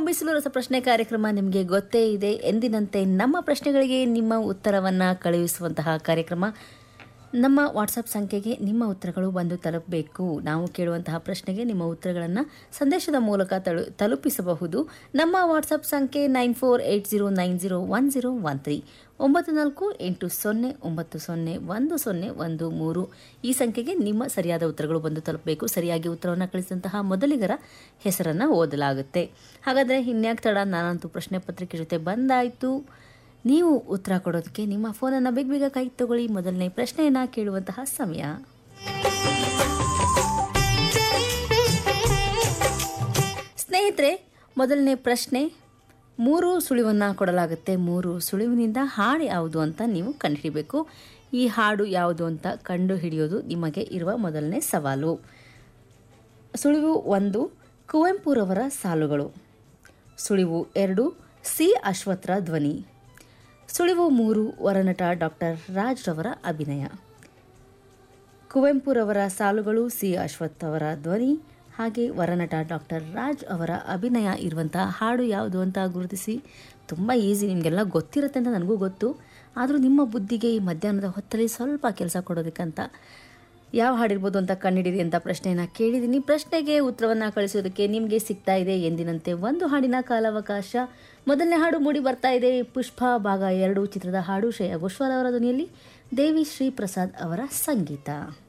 ಹೊಂಬಿಸಿಲು ರಸಪ್ರಶ್ನೆ ಕಾರ್ಯಕ್ರಮ ನಿಮಗೆ ಗೊತ್ತೇ ಇದೆ ಎಂದಿನಂತೆ ನಮ್ಮ ಪ್ರಶ್ನೆಗಳಿಗೆ ನಿಮ್ಮ ಉತ್ತರವನ್ನು ಕಳುಹಿಸುವಂತಹ ಕಾರ್ಯಕ್ರಮ ನಮ್ಮ ವಾಟ್ಸಪ್ ಸಂಖ್ಯೆಗೆ ನಿಮ್ಮ ಉತ್ತರಗಳು ಬಂದು ತಲುಪಬೇಕು ನಾವು ಕೇಳುವಂತಹ ಪ್ರಶ್ನೆಗೆ ನಿಮ್ಮ ಉತ್ತರಗಳನ್ನು ಸಂದೇಶದ ಮೂಲಕ ತಲು ತಲುಪಿಸಬಹುದು ನಮ್ಮ ವಾಟ್ಸಪ್ ಸಂಖ್ಯೆ nine four eight zero nine zero one zero one three ಒಂಬತ್ತು ನಾಲ್ಕು ಎಂಟು ಸೊನ್ನೆ ಒಂಬತ್ತು ಸೊನ್ನೆ ಒಂದು ಸೊನ್ನೆ ಒಂದು ಮೂರು ಈ ಸಂಖ್ಯೆಗೆ ನಿಮ್ಮ ಸರಿಯಾದ ಉತ್ತರಗಳು ಬಂದು ತಲುಪಬೇಕು ಸರಿಯಾಗಿ ಉತ್ತರವನ್ನು ಕಳಿಸಿದಂತಹ ಮೊದಲಿಗರ ಹೆಸರನ್ನು ಓದಲಾಗುತ್ತೆ ಹಾಗಾದರೆ ಇನ್ಯಾಕೆ ತಡ ನಾನಂತೂ ಪ್ರಶ್ನೆ ಪತ್ರಿಕೆ ಜೊತೆ ಬಂದಾಯಿತು ನೀವು ಉತ್ತರ ಕೊಡೋದಕ್ಕೆ ನಿಮ್ಮ ಫೋನನ್ನು ಬೇಗ ಬೇಗ ಕೈ ತಗೊಳ್ಳಿ ಮೊದಲನೇ ಪ್ರಶ್ನೆಯನ್ನು ಕೇಳುವಂತಹ ಸಮಯ ಸ್ನೇಹಿತರೆ ಮೊದಲನೇ ಪ್ರಶ್ನೆ ಮೂರು ಸುಳಿವನ್ನು ಕೊಡಲಾಗುತ್ತೆ ಮೂರು ಸುಳಿವಿನಿಂದ ಹಾಡು ಯಾವುದು ಅಂತ ನೀವು ಕಂಡುಹಿಡಿಬೇಕು ಈ ಹಾಡು ಯಾವುದು ಅಂತ ಕಂಡುಹಿಡಿಯೋದು ನಿಮಗೆ ಇರುವ ಮೊದಲನೇ ಸವಾಲು ಸುಳಿವು ಒಂದು ಕುವೆಂಪುರವರ ಸಾಲುಗಳು ಸುಳಿವು ಎರಡು ಸಿ ಅಶ್ವತ್ಥರ ಧ್ವನಿ ಸುಳಿವು ಮೂರು ವರನಟ ಡಾಕ್ಟರ್ ರಾಜ್ ರವರ ಅಭಿನಯ ಕುವೆಂಪುರವರ ಸಾಲುಗಳು ಸಿ ಅಶ್ವಥ್ ಅವರ ಧ್ವನಿ ಹಾಗೆ ವರನಟ ಡಾಕ್ಟರ್ ರಾಜ್ ಅವರ ಅಭಿನಯ ಇರುವಂತಹ ಹಾಡು ಯಾವುದು ಅಂತ ಗುರುತಿಸಿ ತುಂಬ ಈಸಿ ನಿಮಗೆಲ್ಲ ಗೊತ್ತಿರುತ್ತೆ ಅಂತ ನನಗೂ ಗೊತ್ತು ಆದರೂ ನಿಮ್ಮ ಬುದ್ಧಿಗೆ ಈ ಮಧ್ಯಾಹ್ನದ ಹೊತ್ತಲ್ಲಿ ಸ್ವಲ್ಪ ಕೆಲಸ ಕೊಡೋದಕ್ಕಂತ ಯಾವ ಹಾಡಿರ್ಬೋದು ಅಂತ ಕಂಡುಹಿಡಿದಿ ಅಂತ ಪ್ರಶ್ನೆಯನ್ನು ಕೇಳಿದ್ದೀನಿ ಪ್ರಶ್ನೆಗೆ ಉತ್ತರವನ್ನು ಕಳಿಸೋದಕ್ಕೆ ನಿಮಗೆ ಸಿಗ್ತಾ ಇದೆ ಎಂದಿನಂತೆ ಒಂದು ಹಾಡಿನ ಕಾಲಾವಕಾಶ ಮೊದಲನೇ ಹಾಡು ಮೂಡಿ ಬರ್ತಾ ಇದೆ ಪುಷ್ಪ ಭಾಗ ಎರಡು ಚಿತ್ರದ ಹಾಡು ಶ್ರೇಯಾ ಘೋಷಾಲ್ ಅವರ ಧ್ವನಿಯಲ್ಲಿ ದೇವಿ ಶ್ರೀ ಪ್ರಸಾದ್ ಅವರ ಸಂಗೀತ